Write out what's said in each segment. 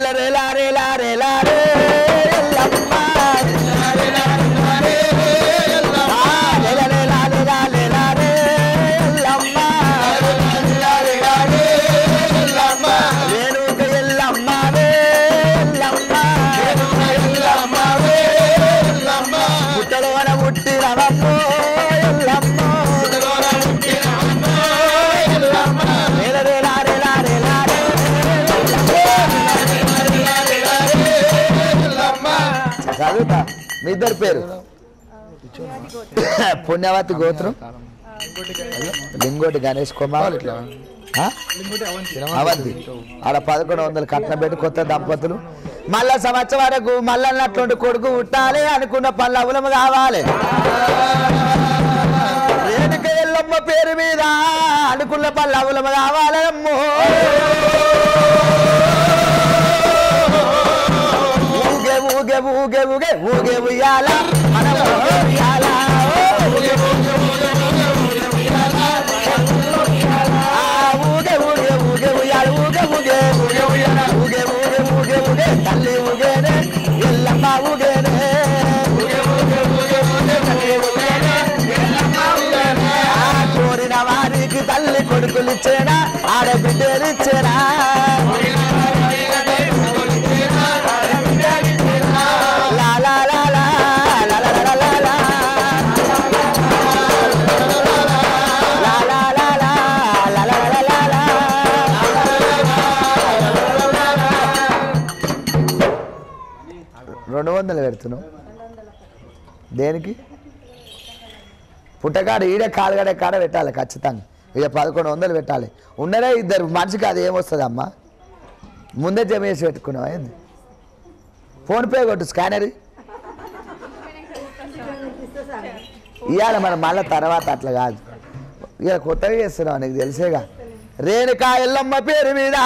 రే లారే లారే లారే ఎల్లమ్మ ఆ, లే లారే లారే లారే లారే ఎల్లమ్మ రేణుక ఎల్లమ్మవే ఎల్లమ్మ పుట్టలోన పుట్టినవమ్మో ఎల్లమ్మ రే రే లారే లారే లారే చదువుతా మీ ఇద్దరు పేరు పుణ్యవతి గోత్రం లింగోటి గణేష్ కుమార్ ఆ? అవంతి ఆడ పదకొండు వందలు కట్నం పెట్టి కొత్త దంపతులు మళ్ళా సంవత్సరం వరకు మళ్ళా అటువంటి కొడుకు పుట్టాలి అనుకున్న పనులు అవలము కావాలి రేణుక ఎల్లమ్మ పేరు మీద అనుకున్న పనులు అవలము కావాలి అమ్మో ఊగే ఊగే ఊగే ఊగే ఊగే ఉయ్యాల మన ఉయ్యాల ఆ, ఊగే ఊగే ఊగే ఉయ్యాల ఊగే ఊగే ఊగే ఉయ్యాల ఊగే ఊగే ఊగే ఊగే తల్లి ఊగేనే ఎల్లమ్మ ఊగేనే ఆ, కోరిన వారికి తల్లి కొడుకులు ఇచ్చేనా ఆడబిడ్డలు ఇచ్చేనా లా లా లా లా లా లా లా లా లా. లా లా లా లా లా లా లా లా లా. రెండు వందలు పెడుతున్నావు దేనికి పుట్టకాడ ఈడ కాలుగడే కాడ పెట్టాలి ఖచ్చితంగా ఇక పదకొండు వందలు పెట్టాలి ఉన్నదే ఇద్దరు మనిషికి అది ఏమొస్తుంది అమ్మా ముందే జమ చేసి పెట్టుకున్నావా ఏంది ఫోన్పే కొట్టు స్కానర్ ఇవాళ మనం మళ్ళీ తర్వాత అట్లా కాదు ఇక కొత్తగా చేస్తున్నావు నీకు తెలిసేగా రేణుకా ఎల్లమ్మ పేరు మీద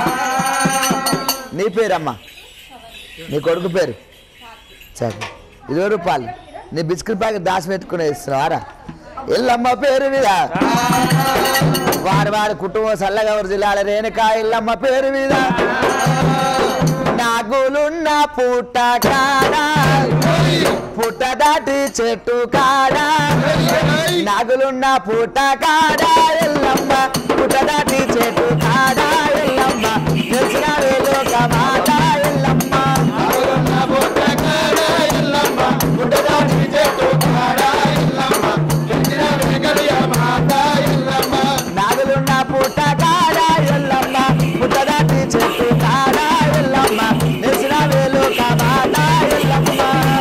నీ పేరమ్మా నీ కొడుకు పేరు సరే ఇరవై రూపాయలు నీ బిస్కెట్ ప్యాకెట్ దాచి పెట్టుకుని ఇస్తున్నావారా ఎల్లమ్మ పేరు మీద వారి వారి కుటుంబం సల్లగౌరు జిల్లాల రేణుకా ఎల్లమ్మ పేరు మీద నాగులున్న పుట్ట కాడా పుట్ట దాటి చెట్టు కాడా నాగులున్న పుట్ట కాడా ఎల్లమ్మ పుట్ట దాటి చెట్టు కాడా ఎల్లమ్మ తెలిసిన లోక మాట ఎల్లమ్మ నాగులున్న పుట్ట కాడా ఎల్లమ్మ పుట్ట దాటి చెట్టు కాడా ఎల్లమ్మ తెలిసిన లోక మాట ఎల్లమ్మ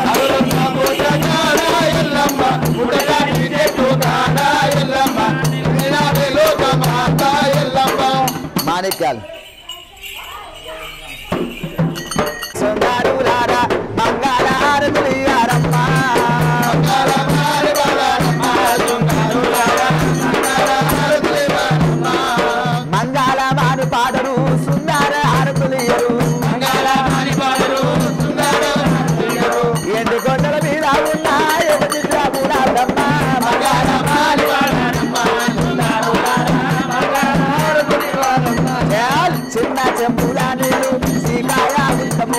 మాణిక్యాలు సుందరులారా మంగళ హారతులియారమ్మా మంగళ మాను పాడరు సుందర హారతులియరు ఎండు కొండల మీద ఉన్న ఎడతి రాముడారమ్మ మంగళ మాని ఏల్ చిన్న చెంపుల నీళ్ళు శ్రీకాయ ఉత్తము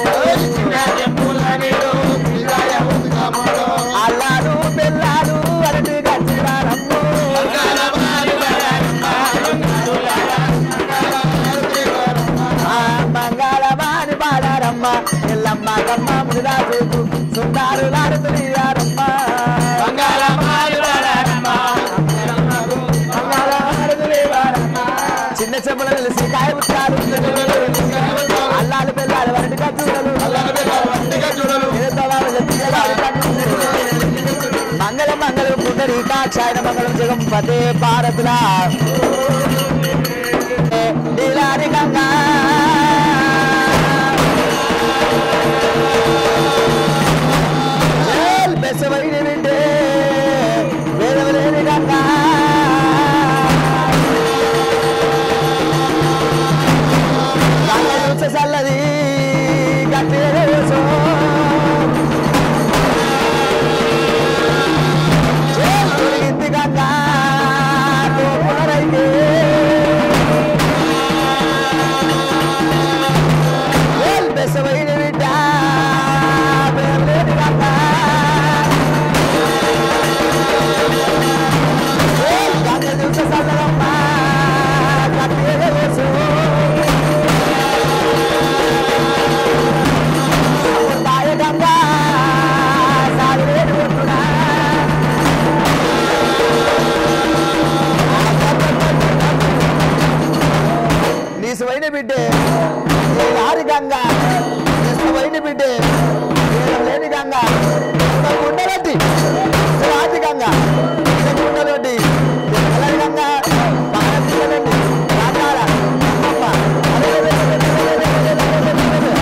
అల్లారు పిల్లారు అరటి గచ్చిరారమ్ము ఆ మంగళమాని పాడారమ్మ ఎల్లమ్మ కమ్మ మునిరాజు సుందారు లాడుతున్నారు చిన్న చెప్పుల కలిసి కాయ పుట్టారు అల్లాలు పిల్లాలు వరటి గచ్చుడలు మంగళ మంగళ పుండరీకాక్షాయన మంగళం జగం పదే భారతులా నీలారి గంగా ఏల్ బెసవైన వింటే వేదవలేని గంగా గంగ చూసే చల్లది గట్టి వేసో ఏల్ తిరిగింది గంగా తోపులరైతే గంగ పోయిన బిడ్డే వేదం లేని గంగ గుండెలొడ్డి రాతి గంగ గుండెలొడ్డి తెల్లరి గంగ పాలపిల్లలండి రాకాల అమ్మమ్మ అరే, అరే, అరే, అరే, అరే, అరే, అరే, అరే, అరే.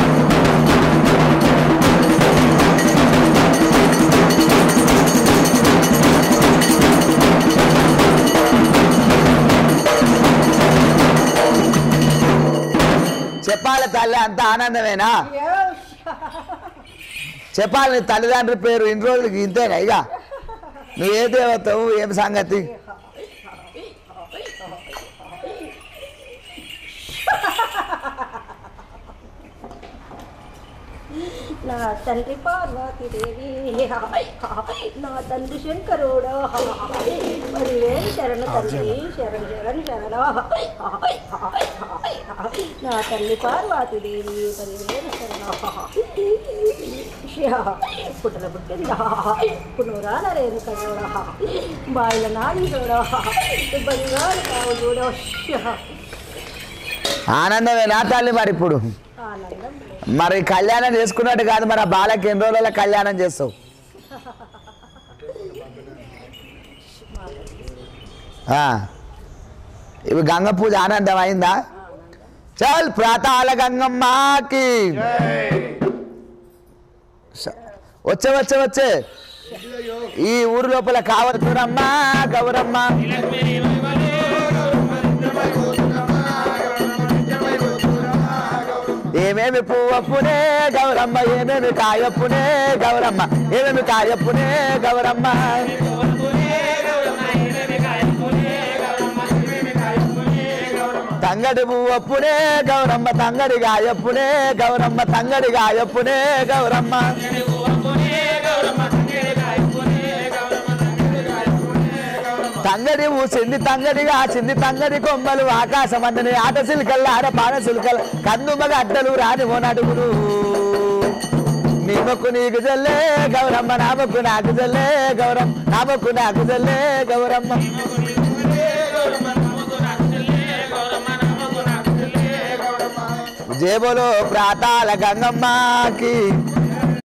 చెప్పాలి తల్లి అంత ఆనందమేనా చెప్పాలి నీ తల్లిదండ్రుల పేరు ఇన్ని రోజులకి ఇంతేనా ఇక నువ్వు ఏ దేవతవు ఏం సంగతి నా తండ్రి పార్వతీదేవి నా తండ్రి శంకరుడు పదివేలు శరణ తండ్రి శరణ శరణ శరణ నా తల్లి పార్వతీదేవి పదివేలు శరణ పుట్టల పుట్టిందా పునరాల రేణు కదోడ బాయిల నాడి చూడ బంగారు కావు చూడ ఆనందమేనా తల్లి మరి ఇప్పుడు ఆనందం మరి కళ్యాణం చేసుకున్నట్టు కాదు మరి ఆ బాలకి ఎన్ని రోజుల కళ్యాణం చేస్తావు ఆ. ఇవి గంగ పూజ ఆనందం అయిందా చల్ ప్రాతాల గంగమ్మకి స- వచ్చే వచ్చే వచ్చే ఈ ఊరు లోపల కావరమ్మ గౌరమ్మ ఏమేమి పువ్వప్పునే గౌరమ్మ ఏమేమి కాయప్పునే గౌరమ్మ ఏమేమి కాయప్పునే గౌరమ్మ తంగడి పువ్వప్పునే గౌరమ్మ తంగడి గాయప్పునే గౌరమ్మ తంగడి గాయప్పునే గౌరమ్మ తంగడి ఊసింది తంగడిగా చింది తంగడి కొమ్మలు ఆకాశం అందని ఆట సిల్కల్ ఆడ పాడ సిల్కల్ కందుమగ అడ్డలు రాని ఓనడుగురు నీ మొక్కు నీకు జల్లే గౌరమ్మ నా మొక్కు నాకు జల్లే గౌరమ్మ నా మొక్కు నాకు జల్లే గౌరమ్మ జేబులో ప్రాతాల గంగమ్మకి